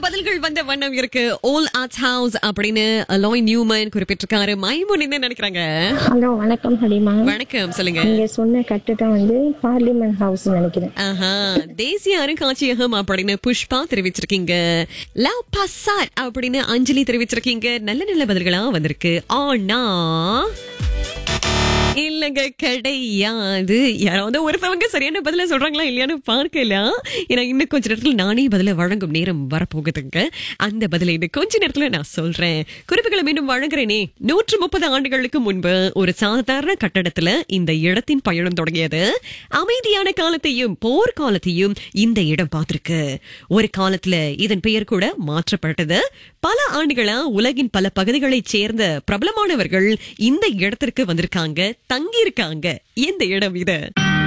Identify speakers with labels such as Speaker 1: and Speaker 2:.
Speaker 1: பதில்கள் வந்த வண்ணம் இருக்கு ஓல் ஆர்ட்ஸ் ஹவுஸ் அப்படின்னு அலாய் நியூமன் குறிப்பிட்டிருக்காரு மைமூன் என்ன நினைக்கிறாங்க
Speaker 2: ஹலோ வணக்கம் ஹலிமா
Speaker 1: வணக்கம் சொல்லுங்க
Speaker 2: நீங்க சொன்ன கட்டுதான் வந்து பார்லிமெண்ட் ஹவுஸ் நினைக்கிறேன்
Speaker 1: ஆஹா தேசிய அருங்காட்சியகம் அப்படின்னு புஷ்பா தெரிவிச்சிருக்கீங்க லவ் பசாட் அப்படின்னு அஞ்சலி தெரிவிச்சிருக்கீங்க நல்ல நல்ல பதில்களா வந்திருக்கு ஆனா இல்லங்க கிடையாது யாராவது ஒருத்தவங்க சரியான பதில சொல்றாங்களா இல்லையான்னு பார்க்கலாம் ஏன்னா இன்னும் கொஞ்ச நேரத்துல நானே பதில வழங்கும் நேரம் வரப்போகுதுங்க அந்த பதிலை இன்னும் கொஞ்ச நேரத்துல நான் சொல்றேன் குறிப்புகளை மீண்டும் வழங்குறேனே நூற்று முப்பது ஆண்டுகளுக்கு முன்பு ஒரு சாதாரண கட்டடத்துல இந்த இடத்தின் பயணம் தொடங்கியது அமைதியான காலத்தையும் போர் காலத்தையும் இந்த இடம் பார்த்திருக்கு ஒரு காலத்துல இதன் பெயர் கூட மாற்றப்பட்டது பல ஆண்டுகளா உலகின் பல பகுதிகளைச் சேர்ந்த பிரபலமானவர்கள் இந்த இடத்திற்கு வந்திருக்காங்க தங்கி இருக்காங்க எந்த இடம் இது